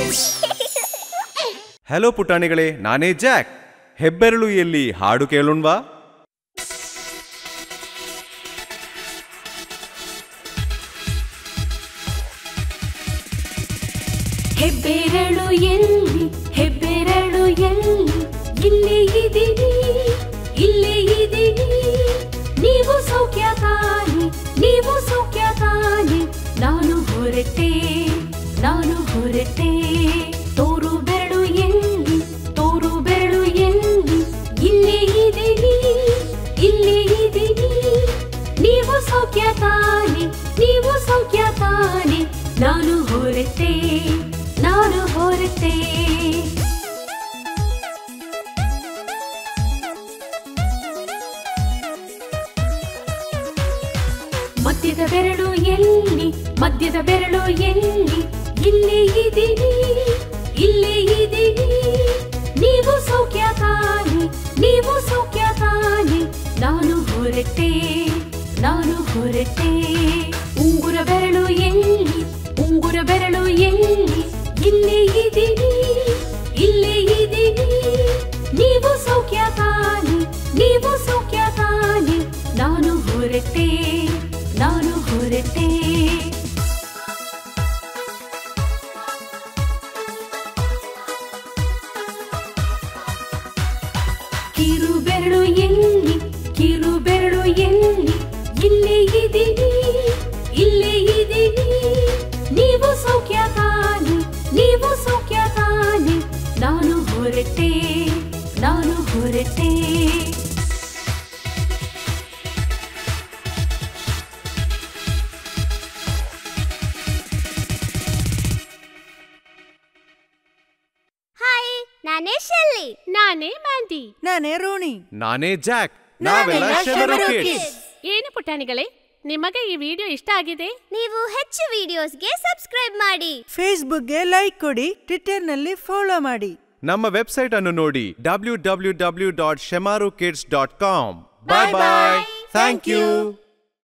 Hello ಪುಟಾಣಿಗಳೇ ನಾನೇ Jack ಹೆಬ್ಬೆರಳು ಎಲ್ಲಿ ಹಾಡು ಕೇಳೋಣ್ವಾ ಹೆಬ್ಬೆರಳು ಎಲ್ಲಿ ಹೆಬ್ಬೆರಳು ಎಲ್ಲಿ ಇಲ್ಲೇ ಇದ್ದೀನಿ ಇಲ್ಲೇ ಇದ್ದೀನಿ ನೀವು ಸೌಖ್ಯ ತಾನೆ ನೀವು ಸೌಖ್ಯ ತಾನೆ ನಾನು ಹೊರಟೆ ನಾನು ಹೊರಟೆ ತೋರು ಬೆರಳು ಎಲ್ಲಿ ತೋರು ಬೆರಳು ಎಲ್ಲಿ ಇಲ್ಲೇ ಇದ್ದೀನಿ ಇಲ್ಲೇ ಇದ್ದೀನಿ ನೀವು ಸೌಖ್ಯ ತಾನೆ ನೀವು ಸೌಖ್ಯ ತಾನೆ ನಾನು ಹೊರಟೆ ನಾನು ಹೊರಟೆ ಮಧ್ಯದ ಬೆರಳು ಎಲ್ಲಿ ಮಧ್ಯದ ಬೆರಳು ಎಲ್ಲಿ ಇಲ್ಲೇ ಇದ್ದೀನಿ ಇಲ್ಲೇ ಇದ್ದೀನಿ ನೀವು ಸೌಖ್ಯ ತಾನೆ ನೀವು ಸೌಖ್ಯ ತಾನೆ ನಾನು ಹೊರಟೆ ನಾನು ಹೊರಟೆ ಉಂಗುರ ಬೆರಳು ಎಲ್ಲಿ ಉಂಗುರ ಬೆರಳು ಎಲ್ಲಿ ಇಲ್ಲೇ ಇದ್ದೀನಿ ಇಲ್ಲೇ ಇದ್ದೀನಿ ನೀವು ಸೌಖ್ಯ ತಾನೆ ನೀವು ಸೌಖ್ಯ ತಾನೆ ನಾನು ಹೊರಟೆ ನಾನು ಹೊರಟೆ ಕಿರು ಬೆರಳು ಎಲ್ಲಿ ಕಿರು ಬೆರಳು ಎಲ್ಲಿ ಇಲ್ಲೇ ಇದ್ದೀನಿ ಇಲ್ಲೇ ಇದ್ದೀನಿ ನೀವು ಸೌಖ್ಯ ತಾನೆ ನೀವು ಸೌಖ್ಯ ತಾನೆ ನಾನು ಹೊರಟೆ ನಾನು ಹೊರಟೆ ಹಾಯ್ ನಾನೇ ಶೆಲ್ಲಿ ನಾನೇ ಮ್ಯಾಂಡಿ ನಾನೇ ರೋಣಿ ನಾನೇ ಜಾಕ್ ನಾವೆಲ್ಲ ನಾವೆಲ್ಲ ಶೆಮರು ಶೆಮರು ಕಿಡ್ಸ್ ಏನು ಪುಟಾಣಿಗಳೇ ನಿಮಗೆ ಈ ವಿಡಿಯೋ ಇಷ್ಟ ಆಗಿದೆ ನೀವು ಹೆಚ್ಚು ವಿಡಿಯೋಸ್ಗೆ ಸಬ್ಸ್ಕ್ರೈಬ್ ಮಾಡಿ ಫೇಸ್ಬುಕ್ಗೆ ಲೈಕ್ ಕೊಡಿ ಟ್ವಿಟರ್ನಲ್ಲಿ ಫಾಲೋ ಮಾಡಿ ನಮ್ಮ ವೆಬ್ಸೈಟ್ ಅನ್ನು ನೋಡಿ W W W dot Shemaroo kids dot com bye Bye bye. Bye thank you